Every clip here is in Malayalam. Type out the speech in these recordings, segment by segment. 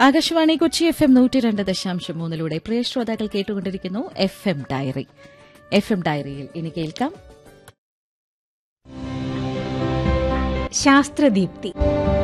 ആകാശവാണി കൊച്ചി എഫ് എം നൂറ്റി രണ്ട് ദശാംശം മൂന്നിലൂടെ പ്രിയ ശ്രോതാക്കൾ കേട്ടുകൊണ്ടിരിക്കുന്നു F M diary F M ഡയറിയിൽ ഇനി കേൾക്കാം ശാസ്ത്രദീപ്തി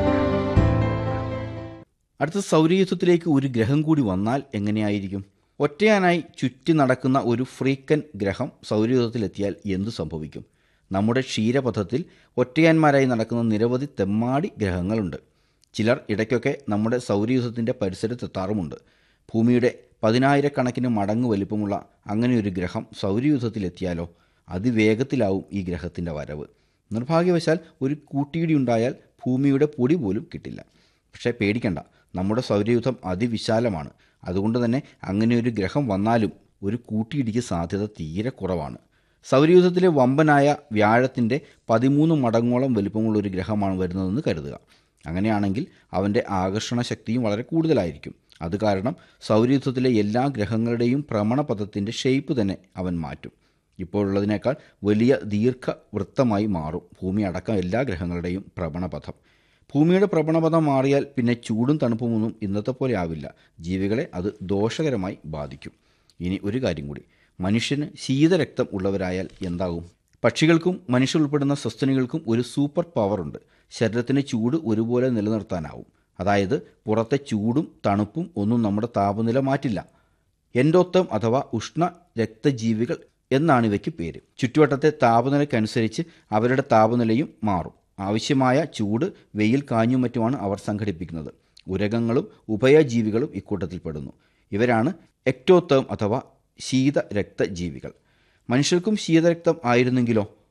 അടുത്ത സൗരയൂഥത്തിലേക്ക് ഒരു ഗ്രഹം കൂടി വന്നാൽ എങ്ങനെയായിരിക്കും ഒറ്റയാനായി ചുറ്റി നടക്കുന്ന ഒരു ഫ്രീക്കൻ ഗ്രഹം സൗരയൂഥത്തിലെത്തിയാൽ എന്തു സംഭവിക്കും നമ്മുടെ ക്ഷീരപഥത്തിൽ ഒറ്റയാന്മാരായി നടക്കുന്ന നിരവധി തെമ്മാടി ഗ്രഹങ്ങളുണ്ട് ചിലർ ഇടയ്ക്കൊക്കെ നമ്മുടെ സൗരയൂഥത്തിൻ്റെ പരിസരത്തെത്താറുമുണ്ട് ഭൂമിയുടെ പതിനായിരക്കണക്കിന് മടങ്ങ് വലിപ്പമുള്ള അങ്ങനെയൊരു ഗ്രഹം സൗരയൂഥത്തിലെത്തിയാലോ അതിവേഗത്തിലാവും ഈ ഗ്രഹത്തിൻ്റെ വരവ് നിർഭാഗ്യവശാൽ ഒരു കൂട്ടിയിടി ഉണ്ടായാൽ ഭൂമിയുടെ പൊടി പോലും കിട്ടില്ല പക്ഷേ പേടിക്കണ്ട നമ്മുടെ സൗരയൂഥം അതിവിശാലമാണ് അതുകൊണ്ട് തന്നെ അങ്ങനെ ഒരു ഗ്രഹം വന്നാലും ഒരു കൂട്ടിയിടിക്ക് സാധ്യത തീരെ കുറവാണ് സൗരയൂഥത്തിലെ വമ്പനായ വ്യാഴത്തിൻ്റെ പതിമൂന്ന് മടങ്ങോളം വലിപ്പമുള്ള ഒരു ഗ്രഹമാണ് വരുന്നതെന്ന് കരുതുക അങ്ങനെയാണെങ്കിൽ അവൻ്റെ ആകർഷണ ശക്തിയും വളരെ കൂടുതലായിരിക്കും അത് കാരണം സൗരയൂഥത്തിലെ എല്ലാ ഗ്രഹങ്ങളുടെയും ഭ്രമണപഥത്തിൻ്റെ ഷേപ്പ് തന്നെ അവൻ മാറ്റും ഇപ്പോഴുള്ളതിനേക്കാൾ വലിയ ദീർഘവൃത്തമായി മാറും ഭൂമി അടക്കം എല്ലാ ഗ്രഹങ്ങളുടെയും ഭ്രമണപഥം ഭൂമിയുടെ ഭ്രമണപഥം മാറിയാൽ പിന്നെ ചൂടും തണുപ്പുമൊന്നും ഇന്നത്തെ പോലെ ആവില്ല ജീവികളെ അത് ദോഷകരമായി ബാധിക്കും ഇനി ഒരു കാര്യം കൂടി മനുഷ്യന് ശീതരക്തം ഉള്ളവരായാൽ എന്താകും പക്ഷികൾക്കും മനുഷ്യർ ഉൾപ്പെടുന്ന സസ്തനികൾക്കും ഒരു സൂപ്പർ പവറുണ്ട് ശരീരത്തിന് ചൂട് ഒരുപോലെ നിലനിർത്താനാവും അതായത് പുറത്തെ ചൂടും തണുപ്പും ഒന്നും നമ്മുടെ താപനില മാറ്റില്ല എൻഡോത്തം അഥവാ ഉഷ്ണ രക്തജീവികൾ എന്നാണ് ഇവയ്ക്ക് പേര് ചുറ്റുവട്ടത്തെ താപനിലയ്ക്കനുസരിച്ച് അവരുടെ താപനിലയും മാറും ആവശ്യമായ ചൂട് വെയിൽ കാഞ്ഞും മറ്റുമാണ് അവർ സംഘടിപ്പിക്കുന്നത് ഉരകങ്ങളും ഉഭയജീവികളും ഇക്കൂട്ടത്തിൽപ്പെടുന്നു ഇവരാണ് എക്ടോത്തേം അഥവാ ശീത രക്തജീവികൾ മനുഷ്യർക്കും ശീതരക്തം ആയിരുന്നെങ്കിലോ